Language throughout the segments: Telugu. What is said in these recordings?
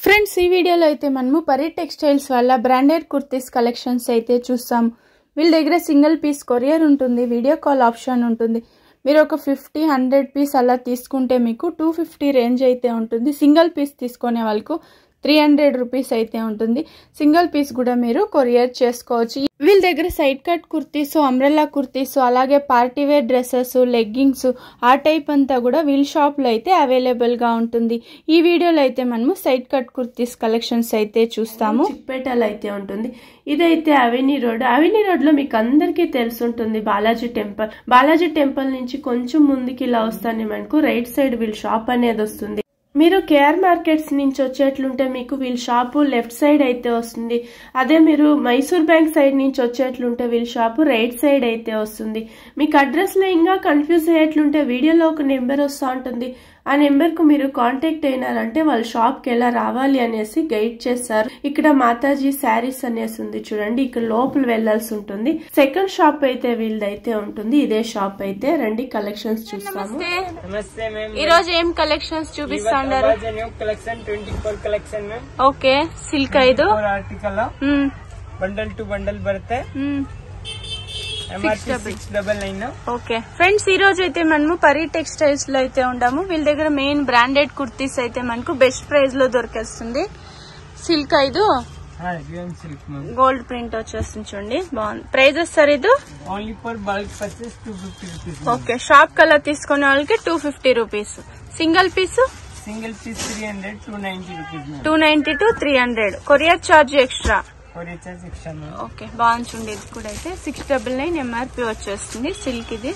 ఫ్రెండ్స్ ఈ వీడియోలో అయితే మనము పరి టెక్స్టైల్స్ వల్ల బ్రాండెడ్ కుర్తీస్ కలెక్షన్స్ అయితే చూస్తాం వీళ్ళ దగ్గర సింగిల్ పీస్ కొరియర్ ఉంటుంది వీడియో కాల్ ఆప్షన్ ఉంటుంది మీరు ఒక ఫిఫ్టీ హండ్రెడ్ పీస్ అలా తీసుకుంటే మీకు టూ ఫిఫ్టీ రేంజ్ అయితే ఉంటుంది సింగిల్ పీస్ తీసుకునే వాళ్ళకు త్రీ హండ్రెడ్ రూపీస్ అయితే ఉంటుంది సింగిల్ పీస్ కూడా మీరు కొరియర్ చేసుకోవచ్చు వీళ్ళ దగ్గర side cut kurtis umbrella kurtis అలాగే పార్టీ వేర్ డ్రెస్సెస్ లెగ్గింగ్స్ ఆ టైప్ అంతా కూడా వీళ్ళ షాప్లో అయితే అవైలబుల్గా ఉంటుంది ఈ వీడియోలో అయితే మనము సైడ్ కట్ కుర్తీస్ కలెక్షన్స్ అయితే చూస్తాము చిక్పేటలో అయితే ఉంటుంది ఇదైతే అవినీ రోడ్ అవినీ రోడ్ లో మీకు అందరికీ తెలుసుంటుంది బాలాజీ టెంపుల్ బాలాజీ టెంపుల్ నుంచి కొంచెం ముందుకి ఇలా వస్తానే మనకు రైట్ సైడ్ వీళ్ళ షాప్ అనేది వస్తుంది మీరు కేఆర్ మార్కెట్స్ నుంచి వచ్చేట్లుంటే మీకు వీళ్ళ షాపు లెఫ్ట్ సైడ్ అయితే వస్తుంది అదే మీరు మైసూర్ బ్యాంక్ సైడ్ నుంచి వచ్చేట్లుంటే వీళ్ళ షాపు రైట్ సైడ్ అయితే వస్తుంది మీకు అడ్రస్ లో ఇంకా కన్ఫ్యూజ్ అయ్యేట్లుంటే వీడియోలో ఒక నెంబర్ వస్తూ ఉంటుంది ఆ నెంబర్ కు మీరు కాంటాక్ట్ అయినారంటే వాళ్ళ షాప్ కి ఎలా రావాలి అనేసి గైడ్ చేస్తారు ఇక్కడ మాతాజీ శారీస్ అనేసి ఉంది చూడండి ఇక్కడ లోపల వెళ్లాల్సి ఉంటుంది సెకండ్ షాప్ అయితే వీళ్ళదైతే ఉంటుంది ఇదే షాప్ అయితే రండి కలెక్షన్స్ చూస్తాము నమస్తే మ్యామ్ ఈ రోజు ఏం కలెక్షన్స్ చూపిస్తాండారు new collection twenty four collection ma'am okay silk ఐదు ಫೋರ್ ಆರ್ಟಿಕಲ್ మ్మ్. ಬಂಡಲ್ ಟು ಬಂಡಲ್ ಬರುತ್ತೆ మ్మ్. MRP six double nine okay friends ఈ రోజు అయితే మనము పరి టెక్స్టైల్స్ లో అయితే ఉంటాము వీళ్ళ దగ్గర మెయిన్ బ్రాండెడ్ కుర్తీస్ అయితే మనకు బెస్ట్ ప్రైస్ లో దొరికేస్తుంది సిల్క్ ఐదు సిల్క్ మ్యామ్ గోల్డ్ ప్రింట్ వచ్చేస్తుంది చూడండి బాగుంది ప్రైజెస్ సార్ ఇది only for bulk purchase two fifty rupees okay shop colour తీసుకునే వాళ్ళకి two fifty rupees single piece single piece three hundred two ninety rupees ma'am two ninety to three hundred courier charge extra for recharge extra ma'am okay బాగుంది ఇది కూడా అయితే సిక్స్ డబల్ నైన్ ఎంఆర్పి వచ్చేస్తుంది సిల్క్ ఇది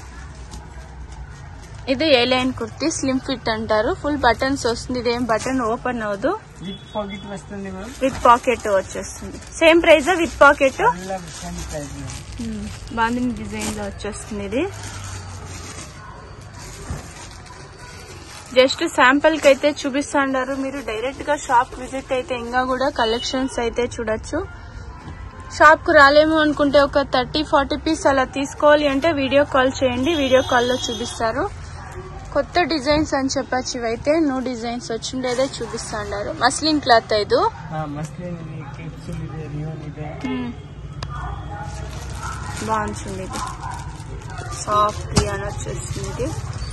ఇది A line kurti slim fit అంటారు ఫుల్ బటన్స్ వస్తుంది ఇదేం బటన్ ఓపెన్ అవ్వదు విత్ పాకెట్ వస్తుంది మ్యామ్ విత్ పాకెట్ వచ్చేస్తుంది సేమ్ ప్రైస్ విత్ పాకెట్ అలా same price ma'am bandhani design లో వచ్చేస్తుంది ఇది జస్ట్ శాంపుల్ కి అయితే చూపిస్తాండారు మీరు డైరెక్ట్ గా షాప్ విజిట్ అయితే ఇంకా కూడా కలెక్షన్స్ అయితే చూడొచ్చు షాప్ కు రాలేము అనుకుంటే ఒక థర్టీ ఫార్టీ పీస్ అలా తీసుకోవాలి అంటే వీడియో కాల్ చేయండి వీడియో కాల్ లో చూపిస్తారు కొత్త డిజైన్స్ అని చెప్పచ్చు ఇవైతే న్యూ డిజైన్స్ వచ్చిండేదే చూపిస్తాండారు మస్లిన్ క్లాత్ ఐదు మస్లిన్ ಇದೆ ಕೆಪ್ಸೂಲ್ ಇದೆ ರಿಯೋನ್ ಇದೆ బాగుంటుంది ఇది సాఫ్ట్ అని వచ్చేస్తుంది ఇది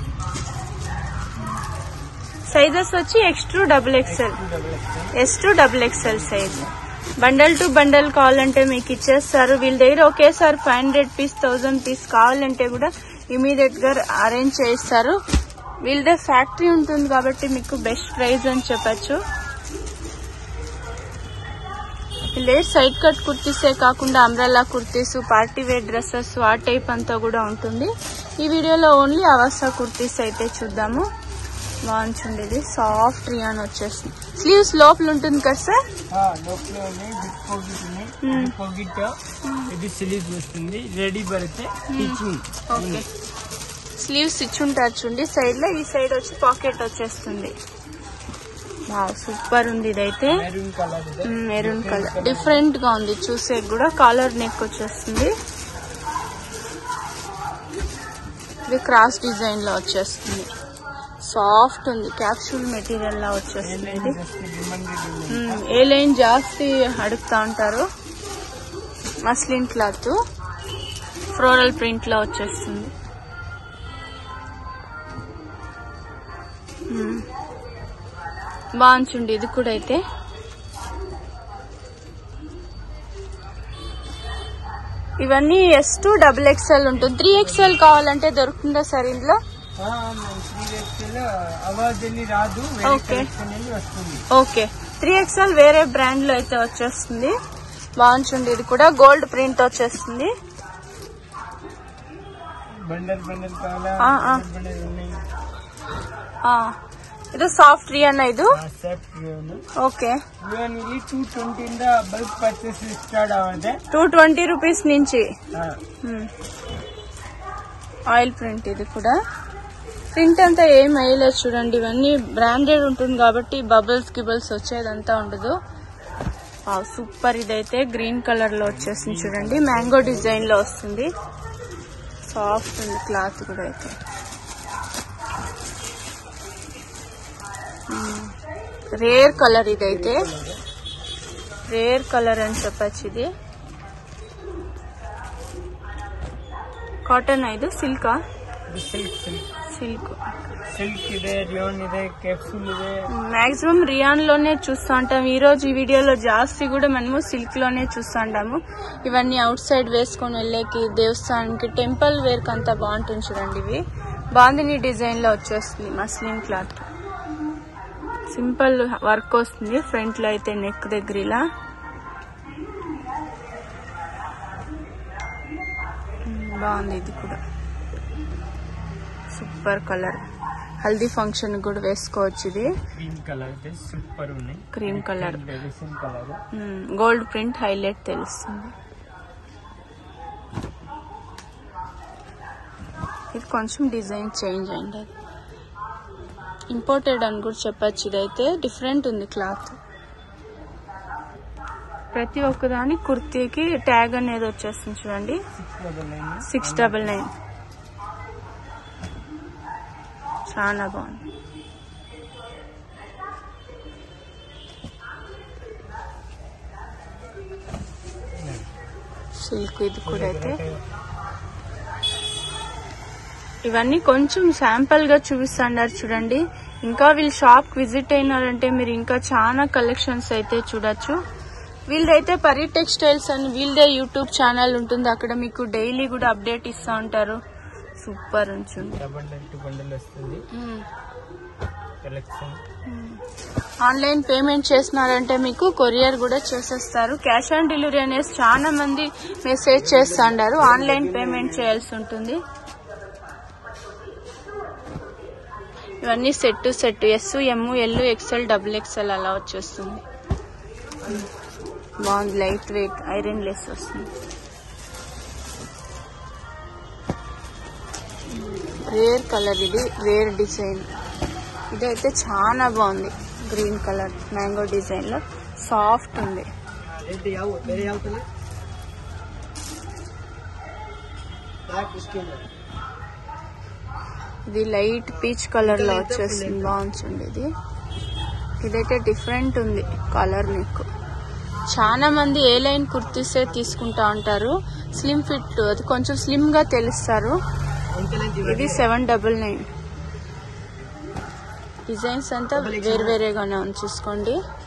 సైజెస్ వచ్చి X to double XL double XL S to double XL size bundle to bundle కావాలంటే మీకు ఇచ్చేస్తారు వీళ్ళ దగ్గర ఒకేసారి five hundred piece thousand piece కావాలంటే కూడా ఇమీడియట్ గా అరేంజ్ చేయిస్తారు వీళ్ళదే ఫ్యాక్టరీ ఉంటుంది కాబట్టి మీకు బెస్ట్ ప్రైస్ అని చెప్పచ్చు లేట్ సైడ్ కట్ కుర్తీసే కాకుండా umbrella kurtis party wear dresses ఆ టైప్ అంతా కూడా ఉంటుంది ఈ వీడియోలో ఓన్లీ అవసా కుర్తీస్ అయితే చూద్దాము బాగుంటుంది ఇది సాఫ్ట్ రియాన్ వచ్చేస్తుంది స్లీవ్స్ లోపల ఉంటుంది కదా సార్ లోపల ఉన్నాయి బిగ్ పాకెట్ ఉన్నాయి బిగ్ పాకెట్ ఇది సిలీజ్ వస్తుంది రెడీ బರುತ್ತೆ టీచింగ్ ఓకే స్లీవ్స్ ఇచ్చుంటారు చూడండి సైడ్ లో ఈ సైడ్ వచ్చి పాకెట్ వచ్చేస్తుంది సూపర్ ఉంది ఇదైతే మెరూన్ కలర్ ಇದೆ మెరూన్ కలర్ డిఫరెంట్ గా ఉంది చూసే కూడా కాలర్ నెక్ వచ్చేస్తుంది ఇది క్రాస్ డిజైన్ లో వచ్చేస్తుంది సాఫ్ట్ ఉంది క్యాప్సూల్ మెటీరియల్ లా వచ్చేస్తుంది ఇది మ్మ్. ఏ లైన్ జాస్తి అడుగుతా ఉంటారు మస్లిన్ క్లాత్ ఫ్లోరల్ ప్రింట్ లో వచ్చేస్తుంది మ్మ్. బాగుంటుంది ఇది కూడా అయితే ఇవన్నీ ఎస్ టూ డబుల్ ఎక్స్ఎల్ ఉంటుంది త్రీ ఎక్స్ఎల్ కావాలంటే దొరుకుతుందా సార్ ఇందులో త్రీ ఎక్స్ఎల్ అవాజಲ್ಲಿ రాదు వేరే Okay. కలెక్షన్ ಅಲ್ಲಿ వస్తుంది ఓకే త్రీ ఎక్స్ఎల్ వేరే బ్రాండ్ లో అయితే వచ్చేస్తుంది బాగుంటుంది ఇది కూడా గోల్డ్ ప్రింట్ వచ్చేస్తుంది బండల్ బండల్ కావాలా ఆ, ఆ. బండల్ ఉన్నాయి ఆ, ಇದು ಸಾಫ್ಟ್ ರಿಯನ್ ಇದು ಸೆಟ್ ರಿಯೋನ್ ಓಕೆ ರಿಯೋನ್ ಇಲ್ಲಿ ಟೂ ಟ್ವೆಂಟಿ ಇಂದ ಬಲ್ಕ್ ಪರ್ಚೇಸ್ ಸ್ಟಾರ್ಟ್ ಆಗುತ್ತೆ టూ ట్వంటీ రూపీస్ నుంచి ಹಾ. ఆయిల్ ప్రింట్ ఇది కూడా ప్రింట్ అంతా ఏం వేయలేదు చూడండి ఇవన్నీ బ్రాండెడ్ ఉంటుంది కాబట్టి బబుల్స్ గిబుల్స్ వచ్చేదంతా ఉండదు సూపర్ ఇదైతే గ్రీన్ కలర్ లో వచ్చేసింది చూడండి మ్యాంగో డిజైన్ లో వస్తుంది సాఫ్ట్ ఉంది క్లాత్ కూడా అయితే రేర్ కలర్ ఇదైతే రేర్ కలర్ అని చెప్పచ్చు ఇది కాటన్ ಇದು ಸಿಲ್ಕಾ ಇದು ಸಿಲ್ಕ್ ಸಿಲ್ಕ್ సిల్క్ ಸಿಲ್ಕ್ ಇದೆ ರಿಯೋನ್ ಇದೆ ಕ್ಯಾಪ್ಸೂಲ್ ಇದೆ మాక్సిమం రియాన్ లోనే చూస్తూ ఉంటాం ఈ రోజు ఈ వీడియోలో జాస్తి కూడా మనము సిల్క్ లోనే చూస్తూ ఉంటాము ఇవన్నీ అవుట్ సైడ్ వేసుకొని వెళ్ళేకి దేవస్థానానికి టెంపుల్ వేర్ కి అంతా బాగుంటుంది చూడండి ఇవి బాందిని డిజైన్ లో వచ్చేస్తుంది మస్లిన్ క్లాత్ సింపుల్ వర్క్ వస్తుంది ఫ్రంట్ లో అయితే నెక్ దగ్గర ఇలా ఉమ్, బాగుంది ఇది కూడా సూపర్ కలర్ హల్దీ ఫంక్షన్ కూడా వేసుకోవచ్చు ఇది క్రీమ్ కలర్ ಇದೆ సూపర్ ఉన్నాయి cream colour medicine colour gold print highlight తెలుస్తుంది ఇది కొంచెం డిజైన్ చేంజ్ అయింది అది ఇంపోర్టెడ్ అని కూడా చెప్పచ్చు ఇదైతే డిఫరెంట్ ఉంది క్లాత్ ప్రతి ఒక్కదాని కుర్తీకి ట్యాగ్ అనేది వచ్చేస్తుంది చూడండి six double nine six double nine చాలా బాగుంది సిల్క్ ఇది కూడా అయితే ఇవన్నీ కొంచెం శాంపుల్ గా చూపిస్తున్నారు చూడండి ఇంకా వీళ్ళు షాప్ విజిట్ అయినారంటే మీరు ఇంకా చాలా కలెక్షన్స్ అయితే చూడొచ్చు వీళ్ళదైతే పరి టెక్స్టైల్స్ అని వీళ్ళదే యూట్యూబ్ ఛానల్ ఉంటుంది అక్కడ మీకు డైలీ కూడా అప్డేట్ ఇస్తూ ఉంటారు సూపర్ ఉంటుంది డబల్ టూ బండల్ వస్తుంది కలెక్షన్ ఆన్లైన్ పేమెంట్ చేసినారంటే మీకు కొరియర్ కూడా చేసేస్తారు క్యాష్ ఆన్ డెలివరీ అనేసి చాలా మంది మెసేజ్ చేస్తుంటారు ఆన్లైన్ పేమెంట్ చేయాల్సి ఉంటుంది ఇవన్నీ set set S M L XL double XL అలా వచ్చేస్తుంది బాగుంది లైట్ వెయిట్ ఐరన్ లెస్ వస్తుంది రేర్ కలర్ ఇది రేర్ డిజైన్ ఇదైతే చాలా బాగుంది గ్రీన్ కలర్ మ్యాంగో డిజైన్ లో సాఫ్ట్ ఉంది రేట్ ಯಾವ ಬೇರೆ ಯಾವ ಕಲರ್ ఇది లైట్ పీచ్ కలర్ లో వచ్చేస్తుంది బాగుంటుంది ఇది ఇదైతే డిఫరెంట్ ఉంది కలర్ నీకు చాలా మంది ఏ లైన్ కుర్తీసే తీసుకుంటా ఉంటారు స్లిమ్ ఫిట్ అది కొంచెం స్లిమ్ గా తెలుస్తారు ఇది సెవెన్ డబల్ నైన్ డిజైన్స్ అంతా వేరు వేరేగానే ఉంది చూసుకోండి